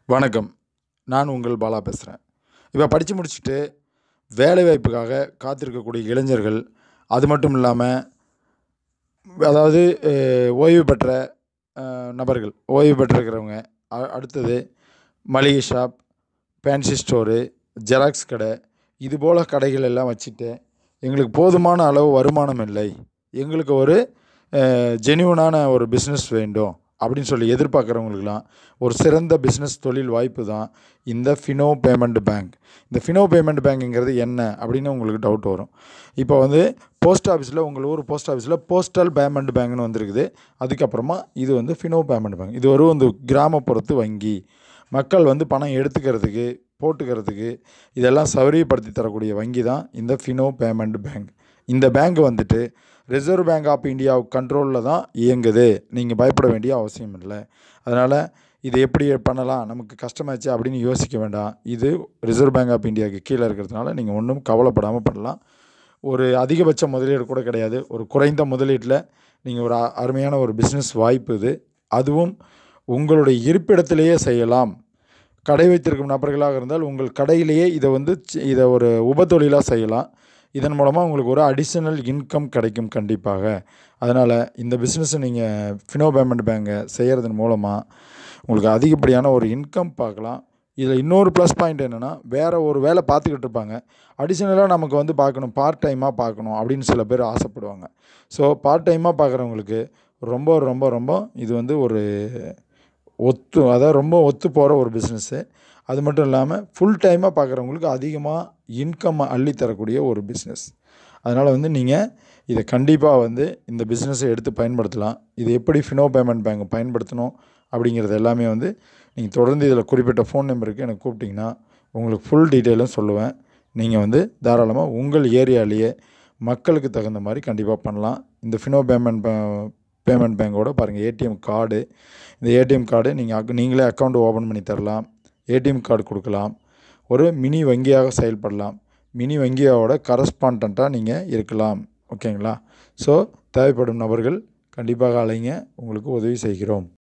வணக்கம் நான் உங்கள் பாலா பேசுகிறேன் இப்போ படித்து முடிச்சுட்டு வேலைவாய்ப்புக்காக காத்திருக்கக்கூடிய இளைஞர்கள் அது மட்டும் இல்லாமல் அதாவது அஹ், ஓய்வு பெற்ற அஹ், நபர்கள் ஓய்வு பெற்றிருக்கிறவங்க அ- அடுத்தது மளிகை ஷாப் ஃபேன்சி ஸ்டோரு ஜெராக்ஸ் கடை இது போல் கடைகள் எல்லாம் வச்சுட்டு எங்களுக்கு போதுமான அளவு வருமானம் இல்லை எங்களுக்கு ஒரு ஜெனியூனான ஒரு பிஸ்னஸ் வேண்டும் அப்படின்னு சொல்லி எதிர்பார்க்குறவங்களுக்குலாம் ஒரு சிறந்த பிஸ்னஸ் தொழில் வாய்ப்பு தான் இந்த ஃபினோ பேமெண்ட் பேங்க் இந்த ஃபினோ பேமெண்ட் பேங்க்குங்கிறது என்ன அப்படின்னு உங்களுக்கு டவுட் வரும் இப்போ வந்து போஸ்ட் ஆஃபீஸில் உங்கள் ஊர் போஸ்ட் ஆஃபீஸில் போஸ்டல் பேமெண்ட் பேங்க்னு வந்திருக்குது அதுக்கப்புறமா இது வந்து ஃபினோ பேமெண்ட் பேங்க் இது ஒரு வந்து கிராமப்புறத்து வங்கி மக்கள் வந்து பணம் எடுத்துக்கிறதுக்கு போட்டுக்கிறதுக்கு இதெல்லாம் சௌகரியப்படுத்தி தரக்கூடிய வங்கி தான் இந்த ஃபினோ பேமெண்ட் பேங்க் இந்த பேங்க் வந்துட்டு ரிசர்வ் பேங்க் ஆஃப் இந்தியா கண்ட்ரோலில் தான் இயங்குது நீங்கள் பயப்பட வேண்டிய அவசியம் இல்லை அதனால் இது எப்படி பண்ணலாம் நமக்கு கஷ்டமாச்சு அப்படின்னு யோசிக்க வேண்டாம் இது ரிசர்வ் பேங்க் ஆஃப் இந்தியாவுக்கு கீழே இருக்கிறதுனால நீங்கள் ஒன்றும் கவலைப்படாமல் பண்ணலாம் ஒரு அதிகபட்ச முதலீடு கூட கிடையாது ஒரு குறைந்த முதலீட்டில் நீங்கள் ஒரு அ- அருமையான ஒரு பிஸ்னஸ் வாய்ப்பு இது அதுவும் உங்களுடைய இருப்பிடத்திலேயே செய்யலாம் கடை வைத்திருக்கும் நபர்களாக இருந்தால் உங்கள் கடையிலேயே இதை வந்து சி- இதை ஒரு உபத்தொழிலாக செய்யலாம் இதன் மூலமாக உங்களுக்கு ஒரு அடிஷனல் இன்கம் கிடைக்கும் கண்டிப்பாக அதனால் இந்த பிஸ்னஸை நீங்கள் ஃபினோ பேமெண்ட் பேங்கை செய்கிறதன் மூலமாக உங்களுக்கு அதிகப்படியான ஒரு இன்கம் பார்க்கலாம் இதில் இன்னொரு ப்ளஸ் பாயிண்ட் என்னென்னா வேறு ஒரு வேலை பார்த்துக்கிட்டு இருப்பாங்க அடிஷ்னலாக நமக்கு வந்து பார்க்கணும் பார்ட் டைமாக பார்க்கணும் அப்படின்னு சில பேர் ஆசைப்படுவாங்க ஸோ பார்ட் டைமாக பார்க்குறவங்களுக்கு ரொம்ப ரொம்ப ரொம்ப இது வந்து ஒரு ஒத்து அதாவது ரொம்ப ஒத்து போகிற ஒரு பிஸ்னஸ்ஸு அது மட்டும் இல்லாமல் ஃபுல் டைமாக பார்க்குறவங்களுக்கு அதிகமாக இன்கம் அள்ளி தரக்கூடிய ஒரு பிஸ்னஸ் அதனால் வந்து நீங்கள் இதை கண்டிப்பாக வந்து இந்த பிஸ்னஸை எடுத்து பயன்படுத்தலாம் இது எப்படி ஃபினோ பேமெண்ட் பேங்க் பயன்படுத்தணும் அப்படிங்கிறது எல்லாமே வந்து நீங்கள் தொடர்ந்து இதில் குறிப்பிட்ட ஃபோன் நம்பருக்கு எனக்கு கூப்பிட்டிங்கன்னா உங்களுக்கு ஃபுல் டீட்டெயிலும் சொல்லுவேன் நீங்கள் வந்து தாராளமாக உங்கள் ஏரியாலேயே மக்களுக்கு தகுந்த மாதிரி கண்டிப்பாக பண்ணலாம் இந்த ஃபினோ பேமெண்ட் பேமெண்ட் பேங்கோட பாருங்கள் ஏடிஎம் கார்டு இந்த ஏடிஎம் கார்டு நீங்கள் நீங்களே அக்கௌண்ட் ஓப்பன் பண்ணி தரலாம் ஏடிஎம் கார்டு கொடுக்கலாம் ஒரு மினி வங்கியாக செயல்படலாம் மினி வங்கியோட கரஸ்பாண்டண்ட்டாக நீங்கள் இருக்கலாம் ஓகேங்களா ஸோ தேவைப்படும் நபர்கள் கண்டிப்பாக அலைங்க உங்களுக்கு உதவி செய்கிறோம்